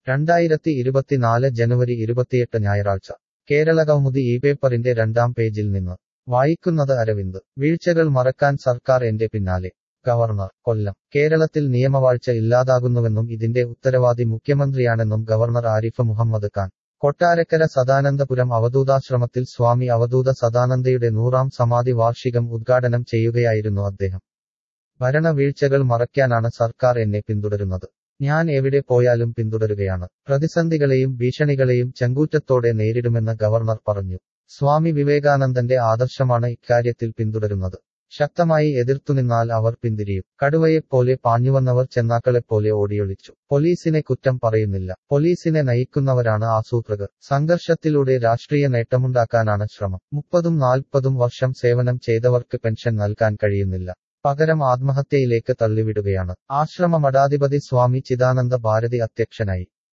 രണ്ടായിരത്തി ഇരുപത്തിനാല് ജനുവരി ഇരുപത്തിയെട്ട് ഞായറാഴ്ച കേരള കൗമുദി ഈ പേപ്പറിന്റെ രണ്ടാം പേജിൽ നിന്ന് വായിക്കുന്നത് അരവിന്ദ് വീഴ്ചകൾ മറക്കാൻ സർക്കാർ എന്റെ പിന്നാലെ ഗവർണർ കൊല്ലം കേരളത്തിൽ നിയമവാഴ്ച ഇല്ലാതാകുന്നുവെന്നും ഇതിന്റെ ഉത്തരവാദി മുഖ്യമന്ത്രിയാണെന്നും ഗവർണർ ആരിഫ് മുഹമ്മദ് ഖാൻ കൊട്ടാരക്കര സദാനന്ദപുരം അവധൂതാശ്രമത്തിൽ സ്വാമി അവധൂത സദാനന്ദയുടെ നൂറാം സമാധി വാർഷികം ഉദ്ഘാടനം ചെയ്യുകയായിരുന്നു അദ്ദേഹം ഭരണ വീഴ്ചകൾ മറയ്ക്കാനാണ് സർക്കാർ എന്നെ പിന്തുടരുന്നത് ഞാൻ എവിടെ പോയാലും പിന്തുടരുകയാണ് പ്രതിസന്ധികളെയും ഭീഷണികളെയും ചങ്കൂറ്റത്തോടെ നേരിടുമെന്ന് ഗവർണർ പറഞ്ഞു സ്വാമി വിവേകാനന്ദന്റെ ആദർശമാണ് ഇക്കാര്യത്തിൽ പിന്തുടരുന്നത് ശക്തമായി എതിർത്തുനിന്നാൽ അവർ പിന്തിരിയും കടുവയെപ്പോലെ പാഞ്ഞുവന്നവർ ചെന്നാക്കളെപ്പോലെ ഓടിയൊളിച്ചു പോലീസിനെ കുറ്റം പറയുന്നില്ല പോലീസിനെ നയിക്കുന്നവരാണ് ആസൂത്രകർ സംഘർഷത്തിലൂടെ രാഷ്ട്രീയ നേട്ടമുണ്ടാക്കാനാണ് ശ്രമം മുപ്പതും നാൽപ്പതും വർഷം സേവനം ചെയ്തവർക്ക് പെൻഷൻ നൽകാൻ കഴിയുന്നില്ല പകരം ആത്മഹത്യയിലേക്ക് തള്ളിവിടുകയാണ് ആശ്രമ മഠാധിപതി സ്വാമി ചിദാനന്ദ ഭാരതി അധ്യക്ഷനായി